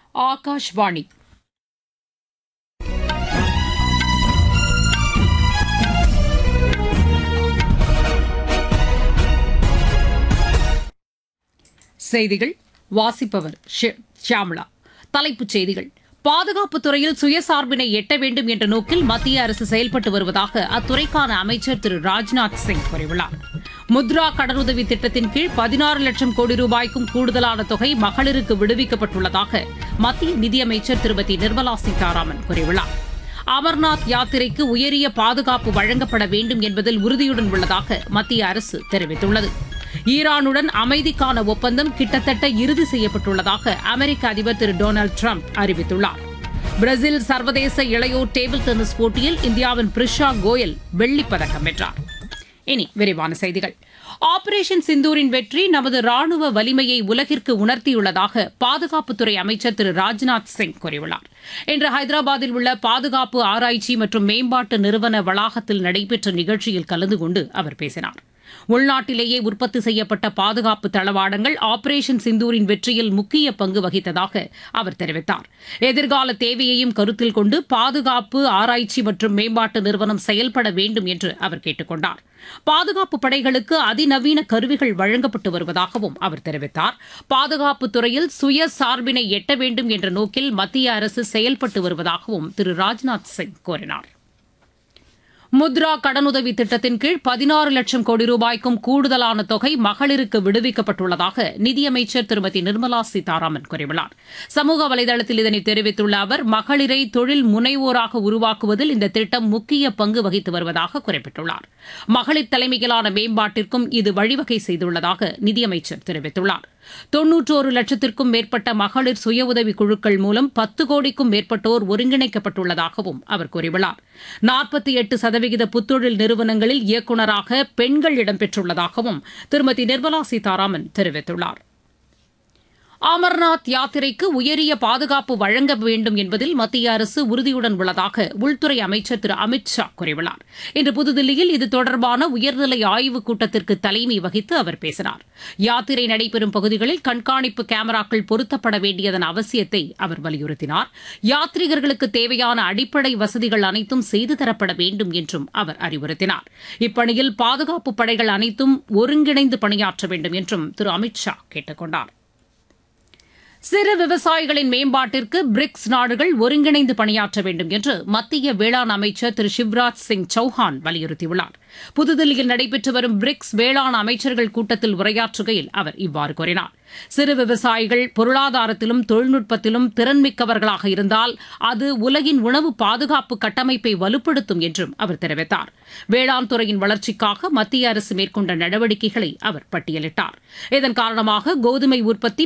ஆகாஷ்வாணி செய்திகள் வாசிப்பவர் ஷி- ஷியாமளா தலைப்புச் செய்திகள் பாதுகாப்புத் துறையில் சுயசார்பினை எட்ட வேண்டும் என்ற நோக்கில் மத்திய அரசு செயல்பட்டு வருவதாக அத்துறைக்கான அமைச்சர் திரு ராஜ்நாத் சிங் கூறியுள்ளார் முத்ரா கடனுதவி திட்டத்தின் கீழ் பதினாறு லட்சம் கோடி ரூபாய்க்கும் கூடுதலான தொகை மகளிருக்கு விடுவிக்கப்பட்டுள்ளதாக மத்திய நிதியமைச்சர் திருமதி நிர்மலா சீதாராமன் கூறியுள்ளார் அமர்நாத் யாத்திரைக்கு உயரிய பாதுகாப்பு வழங்கப்பட வேண்டும் என்பதில் உறுதியுடன் உள்ளதாக மத்திய அரசு தெரிவித்துள்ளது ஈரானுடன் அமைதிக்கான ஒப்பந்தம் கிட்டத்தட்ட இறுதி செய்யப்பட்டுள்ளதாக அமெரிக்க அதிபர் திரு டொனால்டு ட்ரம்ப் அறிவித்துள்ளார் பிரேசில் சர்வதேச இளையோர் டேபிள் டென்னிஸ் போட்டியில் இந்தியாவின் பிரிஷா கோயல் வெள்ளிப் பதக்கம் வென்றார் இனி விரிவான செய்திகள் ஆபரேஷன் சிந்தூரின் வெற்றி நமது ராணுவ வலிமையை உலகிற்கு உணர்த்தியுள்ளதாக பாதுகாப்புத்துறை அமைச்சர் திரு ராஜ்நாத் சிங் கூறியுள்ளார் இன்று ஹைதராபாத்தில் உள்ள பாதுகாப்பு ஆராய்ச்சி மற்றும் மேம்பாட்டு நிறுவன வளாகத்தில் நடைபெற்ற நிகழ்ச்சியில் கலந்து கொண்டு அவர் பேசினார் உள்நாட்டிலேயே உற்பத்தி செய்யப்பட்ட பாதுகாப்பு தளவாடங்கள் ஆபரேஷன் சிந்தூரின் வெற்றியில் முக்கிய பங்கு வகித்ததாக அவர் தெரிவித்தார் எதிர்கால தேவையையும் கருத்தில் கொண்டு பாதுகாப்பு ஆராய்ச்சி மற்றும் மேம்பாட்டு நிறுவனம் செயல்பட வேண்டும் என்று அவர் கேட்டுக் கொண்டார் பாதுகாப்பு படைகளுக்கு அதிநவீன கருவிகள் வழங்கப்பட்டு வருவதாகவும் அவர் தெரிவித்தார் பாதுகாப்புத் துறையில் சுய சார்பினை எட்ட வேண்டும் என்ற நோக்கில் மத்திய அரசு செயல்பட்டு வருவதாகவும் திரு ராஜ்நாத் சிங் கூறினார் முத்ரா கடனுதவி திட்டத்தின் கீழ் பதினாறு லட்சம் கோடி ரூபாய்க்கும் கூடுதலான தொகை மகளிருக்கு விடுவிக்கப்பட்டுள்ளதாக நிதியமைச்சர் திருமதி நிர்மலா சீதாராமன் கூறியுள்ளார் சமூக வலைதளத்தில் இதனை தெரிவித்துள்ள அவர் மகளிரை தொழில் முனைவோராக உருவாக்குவதில் இந்த திட்டம் முக்கிய பங்கு வகித்து வருவதாக குறிப்பிட்டுள்ளார் மகளிர் தலைமையிலான மேம்பாட்டிற்கும் இது வழிவகை செய்துள்ளதாக நிதியமைச்சர் தெரிவித்துள்ளார் தொன்னூற்றோரு லட்சத்திற்கும் மேற்பட்ட மகளிர் சுய உதவி குழுக்கள் மூலம் பத்து கோடிக்கும் மேற்பட்டோர் ஒருங்கிணைக்கப்பட்டுள்ளதாகவும் அவர் கூறியுள்ளார் நாற்பத்தி எட்டு சதவிகித புத்தொழில் நிறுவனங்களில் இயக்குநராக பெண்கள் இடம்பெற்றுள்ளதாகவும் திருமதி நிர்மலா சீதாராமன் தெரிவித்துள்ளார் அமர்நாத் யாத்திரைக்கு உயரிய பாதுகாப்பு வழங்க வேண்டும் என்பதில் மத்திய அரசு உறுதியுடன் உள்ளதாக உள்துறை அமைச்சர் திரு அமித் ஷா கூறியுள்ளார் இன்று புதுதில்லியில் இது தொடர்பான உயர்நிலை ஆய்வுக் கூட்டத்திற்கு தலைமை வகித்து அவர் பேசினார் யாத்திரை நடைபெறும் பகுதிகளில் கண்காணிப்பு கேமராக்கள் பொருத்தப்பட வேண்டியதன் அவசியத்தை அவர் வலியுறுத்தினார் யாத்ரீகர்களுக்கு தேவையான அடிப்படை வசதிகள் அனைத்தும் செய்து தரப்பட வேண்டும் என்றும் அவர் அறிவுறுத்தினார் இப்பணியில் பாதுகாப்பு படைகள் அனைத்தும் ஒருங்கிணைந்து பணியாற்ற வேண்டும் என்றும் திரு அமித் ஷா கேட்டுக் கொண்டார் சிறு விவசாயிகளின் மேம்பாட்டிற்கு பிரிக்ஸ் நாடுகள் ஒருங்கிணைந்து பணியாற்ற வேண்டும் என்று மத்திய வேளாண் அமைச்சர் திரு சிவராஜ் சிங் சௌஹான் வலியுறுத்தியுள்ளார் புதுதில்லியில் நடைபெற்று வரும் பிரிக்ஸ் வேளாண் அமைச்சர்கள் கூட்டத்தில் உரையாற்றுகையில் அவர் இவ்வாறு கூறினார் சிறு விவசாயிகள் பொருளாதாரத்திலும் தொழில்நுட்பத்திலும் திறன்மிக்கவர்களாக இருந்தால் அது உலகின் உணவு பாதுகாப்பு கட்டமைப்பை வலுப்படுத்தும் என்றும் அவர் தெரிவித்தார் வேளாண் துறையின் வளர்ச்சிக்காக மத்திய அரசு மேற்கொண்ட நடவடிக்கைகளை அவர் பட்டியலிட்டார் இதன் காரணமாக கோதுமை உற்பத்தி